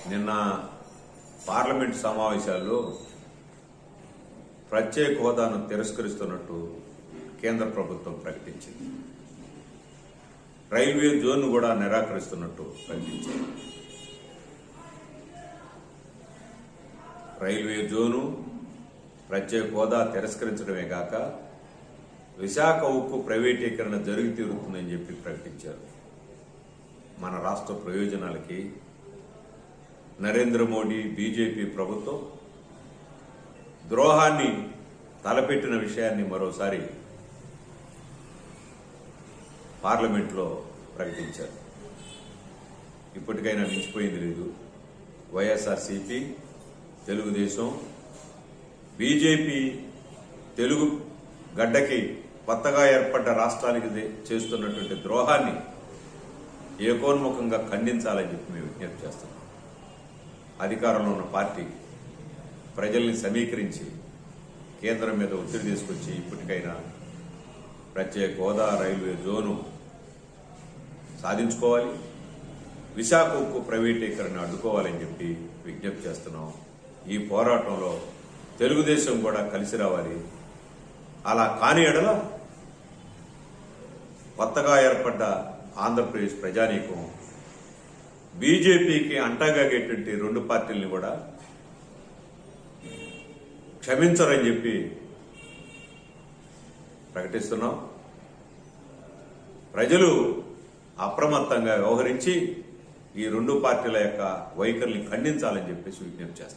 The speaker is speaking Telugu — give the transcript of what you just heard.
నిన్న పార్లమెంట్ సమావేశాల్లో ప్రత్యేక హోదాను తిరస్కరిస్తున్నట్టు కేంద్ర ప్రభుత్వం ప్రకటించింది రైల్వే జోన్ కూడా నిరాకరిస్తున్నట్టు ప్రకటించింది రైల్వే జోను ప్రత్యేక హోదా తిరస్కరించడమే కాక విశాఖ ఉక్కు ప్రైవేటీకరణ జరిగి తీరుతుందని చెప్పి ప్రకటించారు మన రాష్ట్ర ప్రయోజనాలకి నరేంద్ర మోడీ బీజేపీ ప్రభుత్వం ద్రోహాన్ని తలపెట్టిన విషయాన్ని మరోసారి పార్లమెంట్లో ప్రకటించారు ఇప్పటికైనా మించిపోయింది లేదు వైఎస్ఆర్సీపీ తెలుగుదేశం బీజేపీ తెలుగు గడ్డకి కొత్తగా ఏర్పడ్డ రాష్ట్రానికి దే- చేస్తున్నటువంటి ద్రోహాన్ని ఏకోన్ముఖంగా ఖండించాలని చెప్పి మేము విజ్ఞప్తి చేస్తున్నాం అధికారంలో ఉన్న పార్టీ ప్రజల్ని సమీకరించి కేంద్రం మీద ఒత్తిడి తీసుకొచ్చి ఇప్పటికైనా ప్రత్యేక హోదా రైల్వే జోను సాధించుకోవాలి విశాఖ ఉక్కు ప్రైవేటీకరణ అడ్డుకోవాలని చెప్పి విజ్ఞప్తి చేస్తున్నాం ఈ పోరాటంలో తెలుగుదేశం కూడా కలిసి రావాలి అలా కాని ఎడల కొత్తగా ఏర్పడ్డ ఆంధ్రప్రదేశ్ ప్రజానీకం బీజేపీకి అంటగాగేటువంటి రెండు పార్టీల్ని కూడా క్షమించరని చెప్పి ప్రకటిస్తున్నాం ప్రజలు అప్రమత్తంగా వ్యవహరించి ఈ రెండు పార్టీల యొక్క వైఖరిని ఖండించాలని చెప్పేసి విజ్ఞప్తి చేస్తాం